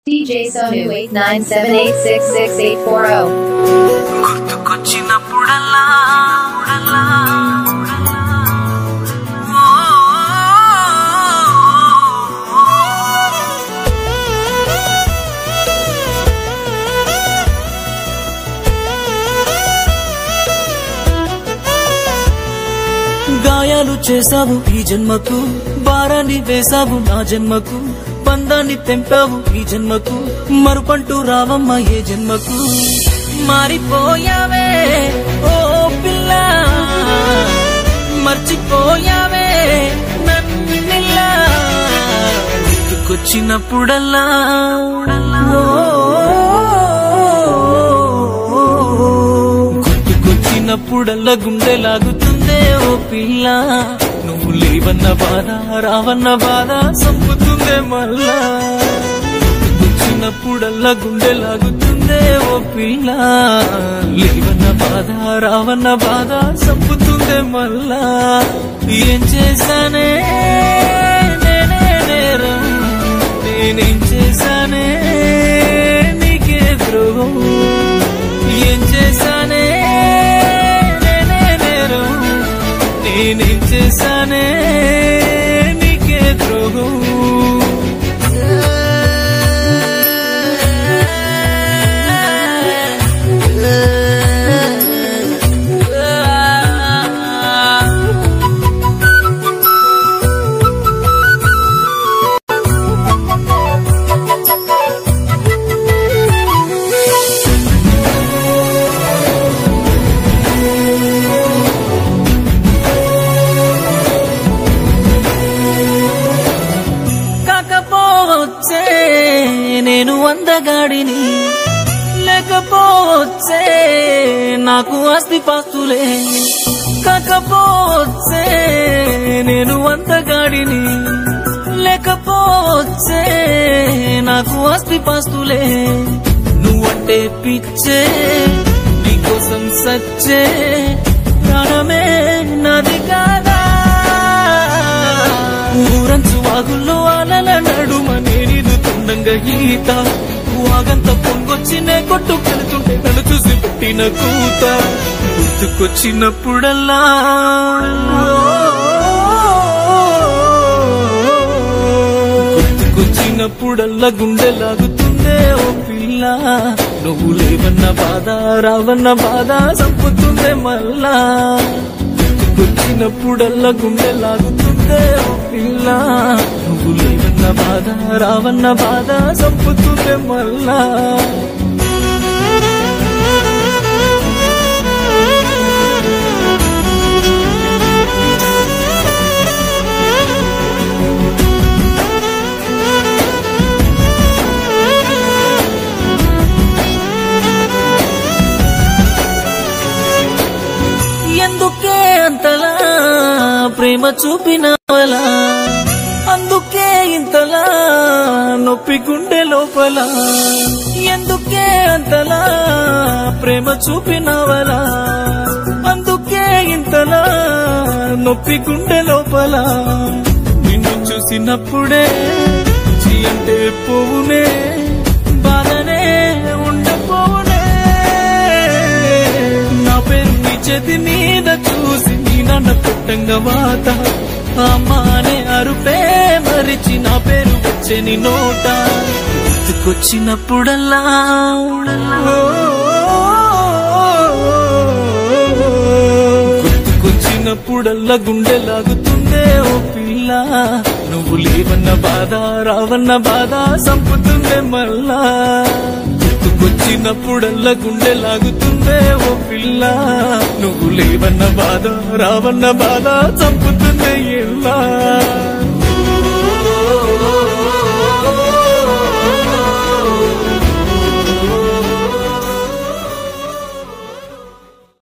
DJ Sonu 8978666840. గుర్తుకొచ్చినప్పుడల్లా ఉడల్లా, ఉడల్లా, ఓ, గాయాలు చేసావు ఈ జన్మకు భారాన్ని వేసావు నా జన్మకు బంధాన్ని తెంపావు ఈ జన్మకు మరుపంటూ రావమ్మ ఏ జన్మకు మారిపోయావే ఓ పిల్ల మర్చిపోయావే నన్నిలా గుర్తుకొచ్చినప్పుడల్లా ఓ గుర్తుకొచ్చినప్పుడల్లా గుండె లాగుతుందే ఓ పిల్ల నువ్వు లేవన్న బాధ రావన్న బాధ సంపుతుందే మళ్ళా గుర్తుకొచ్చినప్పుడల్లా గుండె లాగుతుందే ఓ పిల్ల లేవన్న బాధ రావన్న బాధ సంపుతుందే మళ్ళా ఏం చేశానే నేనే నేరం నేనేం చేశానే నీకే ద్రోహం ఏం చేశానే నేనే నేరం నేనేం చేశానే నీకే ద్రోహం కాకపోవచ్చే నేను అందగాడిని లేకపోవచ్చే నాకు ఆస్తి పాస్తులే కాకపోవచ్చే నేను అందగాడిని లేకపోవచ్చే నాకు ఆస్తి పాస్తులే నువ్వంటే పిచ్చే నీకోసం సచ్చే ప్రాణమే నాది కాదా ఊరంచు వాగుల్లో అలల నడుమ నేనిదుతుండంగా ఈత వాగంత పొంగొచ్చి నే కొట్టుకెళ్తుంటే నన్ను చూసి పుట్టిన కూత గుర్తుకొచ్చినప్పుడల్లా గుర్తుకొచ్చినప్పుడల్లా గుండె లాగుతుందే ఓ పిల్ల నువ్వు లేవన్న బాధ రావన్న బాధ సంపుతుందే మళ్ళా గుర్తుకొచ్చినప్పుడల్లా గుండె లాగుతుందే ఓ పిల్ల నువ్వు లేవన్న బాధ రావన్న బాధ సంపుతుందే మళ్ళా ఎందుకే అంతలా ప్రేమ చూపినవలా అందుకే ఇంతలా నొప్పి గుండె లోపల ఎందుకే అంతలా ప్రేమ చూపినవలా అందుకే ఇంతలా నొప్పి గుండె లోపల నిన్ను చూసినప్పుడే చీ అంటే పోవునే బాధనే ఉండపోవునే నా పేరు నీ చేతి మీద చూసి నీ నన్న పుట్టంగా వాత అమ్మా అనే అరుపే మరిచి నా పేరు వచ్చే నీ నోట గుర్తుకొచ్చినప్పుడల్లా గుర్తుకొచ్చినప్పుడల్లా గుండె లాగుతుందే ఓ పిల్ల నువ్వు లేవన్న బాధ రావన్న బాధ సంపుతుందే మళ్ళా గుర్తుకొచ్చినప్పుడల్లా గుండె లాగుతుందే ఓ పిల్ల నువ్వు లేవన్న బాధ రావన్న బాధ చంపుతుందే ఎల్లా